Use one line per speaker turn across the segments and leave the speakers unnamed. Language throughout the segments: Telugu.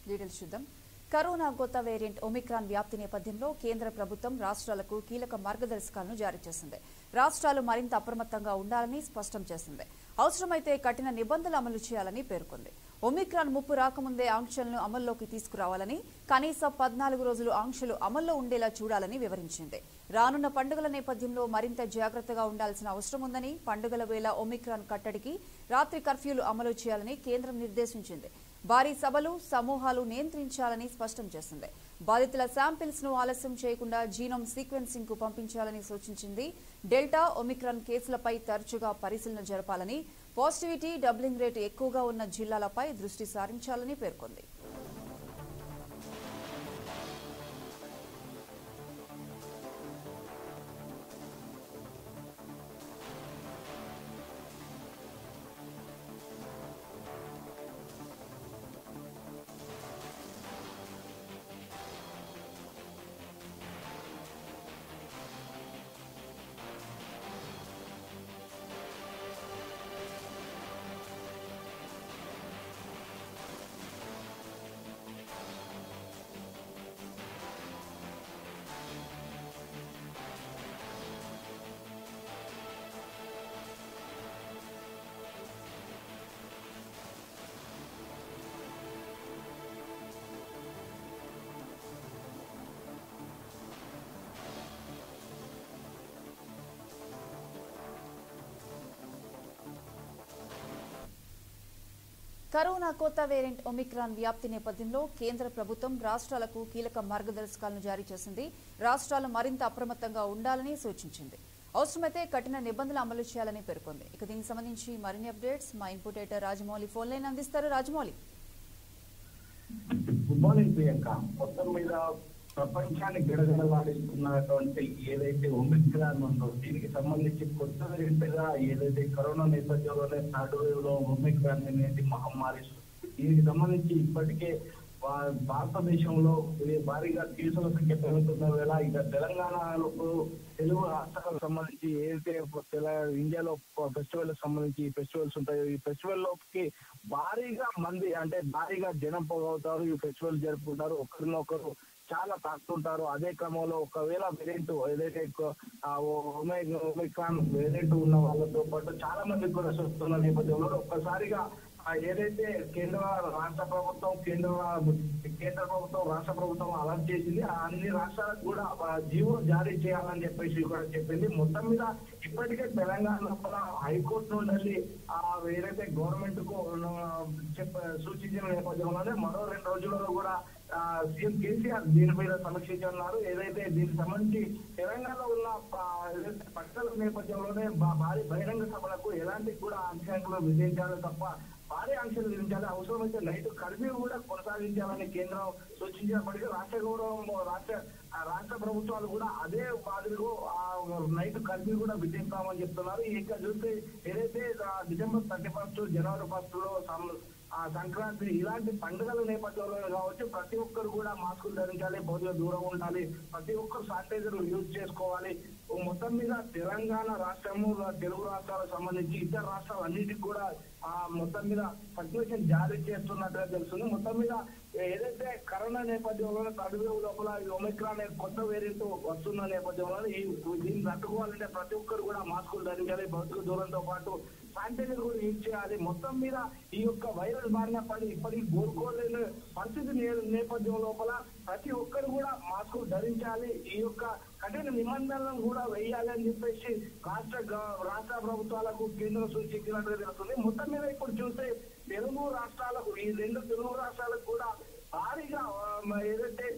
డీటెయిల్స్ చూద్దాం కరోనా కొత్త వేరియంట్ ఒమిక్రాన్ వ్యాప్తి నేపథ్యంలో కేంద్ర ప్రభుత్వం రాష్ట్రాలకు కీలక మార్గదర్శకాలను జారీ చేసింది రాష్ట్రాలు మరింత అప్రమత్తంగా ఉండాలని స్పష్టం చేసింది అవసరమైతే కఠిన నిబంధనలు అమలు చేయాలని పేర్కొంది ఒమిక్రాన్ ముప్పు రాకముందే ఆంక్షలను అమల్లోకి తీసుకురావాలని కనీసం పద్నాలుగు రోజులు ఆంక్షలు అమల్లో ఉండేలా చూడాలని వివరించింది రానున్న పండుగల నేపథ్యంలో మరింత జాగ్రత్తగా ఉండాల్సిన అవసరం ఉందని పండుగల వేళ ఒమిక్రాన్ కట్టడికి రాత్రి కర్ఫ్యూలు అమలు చేయాలని కేంద్రం నిర్దేశించింది భారీ సభలు సమూహాలు నియంత్రించాలని స్పష్టం చేసింది బాధితుల శాంపిల్స్ ను ఆలస్యం చేయకుండా జీనోమ్ సీక్వెన్సింగ్ కు పంపించాలని సూచించింది డెల్టా ఒమిక్రాన్ కేసులపై తరచుగా పరిశీలన జరపాలని పాజిటివిటీ డబ్లింగ్ రేటు ఎక్కువగా ఉన్న జిల్లాలపై దృష్టి సారించాలని పేర్కొంది కరోనా కొత్త వేరియంట్ ఒమిక్రాన్ వ్యాప్తి నేపథ్యంలో కేంద్ర ప్రభుత్వం రాష్ట్రాలకు కీలక మార్గదర్శకాలను జారీ చేసింది రాష్ట్రాలు మరింత అప్రమత్తంగా ఉండాలని సూచించింది అవసరమైతే కఠిన నిబంధనలు అమలు చేయాలని పేర్కొంది ఇక దీనికి సంబంధించి మరిన్ని అప్డేట్స్ మా ఇన్పుటేటర్ రాజమౌళి ఫోన్ లైన్ అందిస్తారు రాజమౌళి
గుడ్ మార్నింగ్ ప్రియాంక మొత్తం మీద ప్రపంచాన్ని గిడగడలాడిస్తున్నటువంటి ఏదైతే ఒమిక్రాన్ ఉందో దీనికి సంబంధించి కొత్త వేరియంట్ గా ఏదైతే కరోనా నేపథ్యంలోనే థర్డ్ వేవ్ లో ఒమిక్రాన్ అనేది మహమ్మారి దీనికి సంబంధించి ఇప్పటికే భా- భారతదేశంలో ఇది భారీగా కేసుల సంఖ్య పెరుగుతున్న వేళ ఇక తెలంగాణలో తెలుగు రాష్ట్రాలకు సంబంధించి ఏదైతే తెల ఇండియాలో ఫెస్టివల్ సంబంధించి ఫెస్టివల్స్ ఉంటాయో ఈ ఫెస్టివల్ లోకి భారీగా మంది అంటే భారీగా జనం పోగవుతారు ఈ ఫెస్టివల్ జరుపుకుంటారు ఒకరినొకరు చాలా తాకుతుంటారు అదే క్రమంలో ఒకవేళ వేరియంట్ ఏదైతే ఎక్కువ, ఆ ఒమే- ఒమిక్రాన్ వేరియంట్ ఉన్న వాళ్ళతో పాటు చాలా మంది కూడా వస్తున్న నేపథ్యంలో ఒక్కసారిగా ఆ ఏదైతే కేంద్ర రాష్ట్ర ప్రభుత్వం కేంద్ర కేంద్ర ప్రభుత్వం రాష్ట్ర ప్రభుత్వం అలర్ట్ చేసింది ఆ అన్ని రాష్ట్రాలకు కూడా ఆ జీవో జారీ చేయాలని చెప్పేసి కూడా చెప్పింది మొత్తం మీద ఇప్పటికే తెలంగాణ లోపల హైకోర్టు నుండి ఆ ఏదైతే గవర్నమెంట్ కు ఆ, చెప్ప సూచించిన నేపథ్యంలోనే మరో రెండు రోజులలో కూడా ఆ, సీఎం కేసీఆర్ దీని మీద సమీక్షించన్నారు ఏదైతే దీనికి సంబంధించి తెలంగాణలో ఉన్న ఆ, ఏదైతే పట్టణ నేపథ్యంలోనే భా- భారీ బహిరంగ సభలకు ఎలాంటి కూడా ఆంక్షలు విధించాలి తప్ప భారీ ఆంక్షలు విధించాలి అవసరమైతే నైట్ కర్ఫ్యూ కూడా కొనసాగించాలని కేంద్రం సూచించినప్పటికీ రాష్ట్ర గౌరవం రాష్ట్ర ఆ రాష్ట్ర ప్రభుత్వాలు కూడా అదే మాదిరిలో ఆ నైట్ కర్ఫ్యూ కూడా విధిస్తామని చెప్తున్నారు ఇక చూస్తే ఏదైతే ఆ డిసెంబర్ థర్టీ ఫస్ట్ జనవరి ఫస్ట్ లో సం- ఆ సంక్రాంతి ఇలాంటి పండుగల నేపథ్యంలో కావచ్చు ప్రతి ఒక్కరు కూడా మాస్కులు ధరించాలి భౌతిక దూరం ఉండాలి ప్రతి ఒక్కరు శానిటైజర్ యూజ్ చేసుకోవాలి ఓ మొత్తం మీద తెలంగాణ రాష్ట్రము తెలుగు రాష్ట్రాలకు సంబంధించి ఇతర రాష్ట్రాలు అన్నిటికి కూడా ఆ మొత్తం మీద పర్మిషన్ జారీ చేస్తున్నట్టుగా తెలుస్తుంది మొత్తం మీద ఏదైతే కరోనా నేపథ్యంలో తడుగు లోపల ఈ ఒమిక్రాన్ అనే కొత్త వేరియంట్ వస్తున్న నేపథ్యంలో ఈ దీన్ని తట్టుకోవాలంటే ప్రతి ఒక్కరు కూడా మాస్కులు ధరించాలి భౌతిక దూరంతో పాటు శానిటైజర్ కూడా యూజ్ చేయాలి మొత్తం మీద ఈ యొక్క వైరస్ బారిన పడి ఇప్పటికీ కోలుకోలేని పరిస్థితి నే- నేపథ్యం లోపల ప్రతి ఒక్కరు కూడా మాస్కులు ధరించాలి ఈ యొక్క కఠిన నిబంధనలను కూడా వేయాలి అని చెప్పేసి రాష్ట్ర గ- రాష్ట్ర ప్రభుత్వాలకు కేంద్రం సూచించినట్టుగా తెలుస్తుంది మొత్తం మీద ఇప్పుడు చూస్తే తెలుగు రాష్ట్రాలకు ఈ రెండు తెలుగు రాష్ట్రాలకు కూడా భారీగా ఆ, మ- ఏదైతే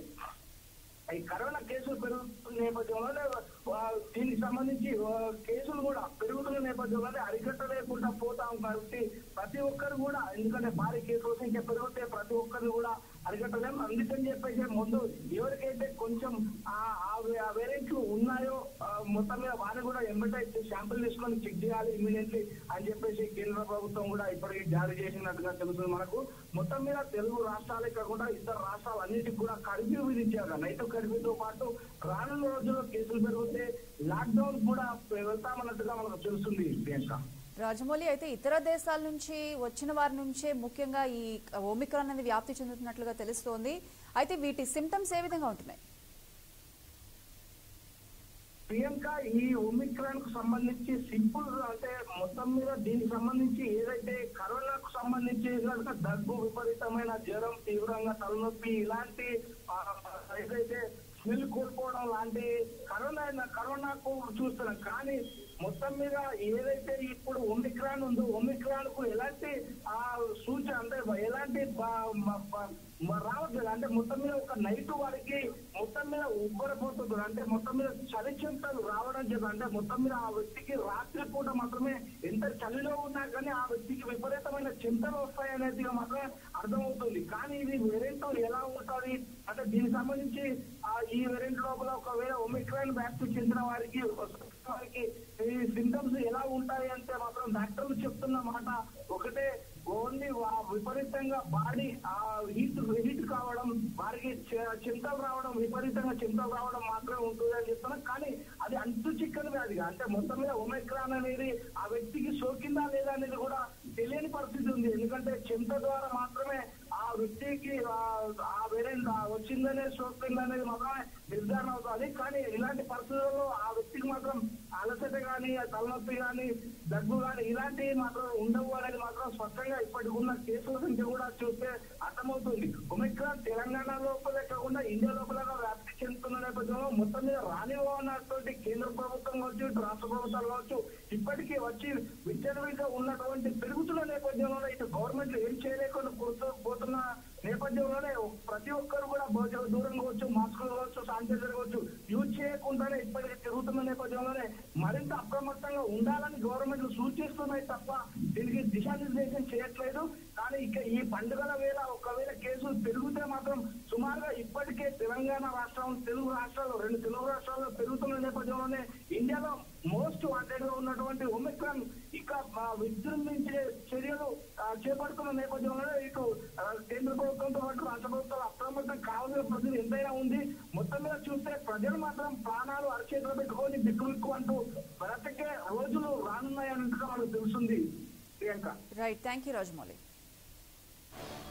ఈ కరోనా కేసులు పెరుగుతున్న నేపథ్యంలోనే ఆ, దీనికి సంబంధించి ఆ, కేసులు కూడా పెరుగుతున్న నేపథ్యంలోనే అరికట్టలేకుండా పోతాం కాబట్టి ప్రతి ఒక్కరు కూడా ఎందుకంటే భారీ కేసుల సంఖ్య పెరిగితే ప్రతి ఒక్కరిని కూడా అరికట్టలేం అందుకని చెప్పేసి ముందు ఎవరికైతే కొంచెం ఆ ఆ వేరియంట్లు ఉన్నాయో ఆ, మొత్తం మీద వారిని కూడా ఎంబటే శాంపుల్ తీసుకొని చెక్ చేయాలి ఇమీడియట్లీ అని చెప్పేసి కేంద్ర ప్రభుత్వం కూడా ఇప్పటికీ జారీ చేసినట్టుగా తెలుస్తుంది మనకు మొత్తం మీద తెలుగు రాష్ట్రాలే కాకుండా ఇతర రాష్ట్రాలు అన్నిటికీ కూడా కర్ఫ్యూ విధించారు నైట్ కర్ఫ్యూతో పాటు రానున్న రోజుల్లో కేసులు పెరిగితే లాక్డౌన్ కూడా వెళ్తామన్నట్టుగా మనకు తెలుస్తుంది ప్రియాంక
రాజమౌళి అయితే ఇతర దేశాల నుంచి వచ్చిన వారి నుంచే ముఖ్యంగా ఈ ఓమిక్రాన్ అనేది వ్యాప్తి చెందుతున్నట్లుగా తెలుస్తోంది అయితే వీటి సిమ్టమ్స్ ఏ విధంగా ఉంటున్నాయి
ప్రియాంక ఈ ఒమిక్రాన్ కు సంబంధించి సింపుల్ అంటే మొత్తం మీద దీనికి సంబంధించి ఏదైతే కరోనాకు సంబంధించి కనుక దగ్గు విపరీతమైన జ్వరం తీవ్రంగా తలనొప్పి ఇలాంటి ఆ, ఏదైతే స్మెల్ కోల్పోవడం లాంటి కరోనా కరోనాకు చూస్తున్నాం కానీ మొత్తం మీద ఏదైతే ఇప్పుడు ఒమిక్రాన్ ఉందో ఒమిక్రాన్ కు ఎలాంటి ఆ సూచన అంటే ఎలాంటి బ- మ- బ- మ- రావట్లేదు అంటే మొత్తం మీద ఒక నైట్ వారికి మొత్తం మీద ఉబ్బరపోతుంది అంటే మొత్తం మీద చలి చెంతలు రావడం చేత అంటే మొత్తం మీద ఆ వ్యక్తికి రాత్రి పూట మాత్రమే ఎంత చలిలో ఉన్నా కానీ ఆ వ్యక్తికి విపరీతమైన చింతలు వస్తాయనేది మాత్రమే అర్థమవుతుంది కానీ ఇది వేరియంట్ ఎలా ఉంటుంది అంటే దీనికి సంబంధించి ఆ ఈ వేరియంట్ లోపల ఒకవేళ ఒమిక్రాన్ వ్యాప్తి చెందిన వారికి వారికి ఈ సింటమ్స్ ఎలా ఉంటాయి అంటే మాత్రం డాక్టర్లు చెప్తున్న మాట ఒకటే ఓన్లీ విపరీతంగా బాడీ ఆ హీట్ హీట్ కావడం వారికి చె- చింతలు రావడం విపరీతంగా చింతలు రావడం మాత్రమే ఉంటుంది అని చెప్తున్నాం కానీ అది అంతు చిక్కని వ్యాధి అంటే మొత్తం మీద ఒమైక్రాన్ అనేది ఆ వ్యక్తికి సోకిందా లేదా అనేది కూడా తెలియని పరిస్థితి ఉంది ఎందుకంటే చింత ద్వారా మాత్రమే ఆ వ్యక్తికి ఆ- ఆ వేరియంట్ వచ్చిందనే సోకిందనేది మాత్రమే నిర్ధారణ అవుతుంది కానీ ఇలాంటి పరిస్థితుల్లో ఆ వ్యక్తికి మాత్రం అలసట కానీ తలనొప్పి కానీ దగ్గు కానీ ఇలాంటివి మాత్రం ఉండవు అనేది మాత్రం స్పష్టంగా ఇప్పటికి ఉన్న కేసుల సంఖ్య కూడా చూస్తే అర్థమవుతుంది ఒమిక్రాన్ తెలంగాణ లోపలే కాకుండా ఇండియా లోపల వ్యాప్తి చెందుతున్న నేపథ్యంలో మొత్తం మీద రానివ్వనటువంటి కేంద్ర ప్రభుత్వం కావచ్చు ఇటు రాష్ట్ర ప్రభుత్వాలు కావచ్చు ఇప్పటికీ వచ్చి విచ్చలవిడిగా ఉన్నటువంటి పెరుగుతున్న నేపథ్యంలో ఇటు గవర్నమెంట్ ఏం చేయలేకుండా కూర్చో పోతున్న నేపథ్యంలోనే ప్రతి ఒక్కరు కూడా భౌతిక దూరం కావచ్చు మాస్కులు కావచ్చు శానిటైజర్ కావచ్చు యూజ్ చేయకుండానే ఇప్పటికీ తిరుగుతున్న నేపథ్యంలోనే మరింత అప్రమత్తంగా ఉండాలని గవర్నమెంట్ సూచిస్తున్నాయి తప్ప దీనికి దిశానిర్దేశం చేయట్లేదు కానీ ఇక ఈ పండుగల వేళ ఒకవేళ కేసులు పెరిగితే మాత్రం సుమారుగా ఇప్పటికే తెలంగాణ రాష్ట్రం తెలుగు రాష్ట్రాలు రెండు తెలుగు రాష్ట్రాల్లో పెరుగుతున్న నేపథ్యంలోనే ఇండియాలో మోస్ట్ వాంటెడ్ గా ఉన్నటువంటి ఒమిక్రాన్ ఇక ఆ, విజృంభించే చర్యలు ఆ, చేపడుతున్న నేపథ్యంలో ఇటు ఆ, కేంద్ర ప్రభుత్వంతో పాటు రాష్ట్ర ప్రభుత్వాలు అప్రమత్తం కావాల్సిన పరిస్థితి ఎంతైనా ఉంది మొత్తం మీద చూస్తే ప్రజలు మాత్రం ప్రాణాలు అరచేతులు పెట్టుకొని బిక్కుబిక్కు అంటూ బ్రతికే రోజులు రానున్నాయన్నట్టుగా మనకు తెలుస్తుంది Priyanka
right thank you Rajamouli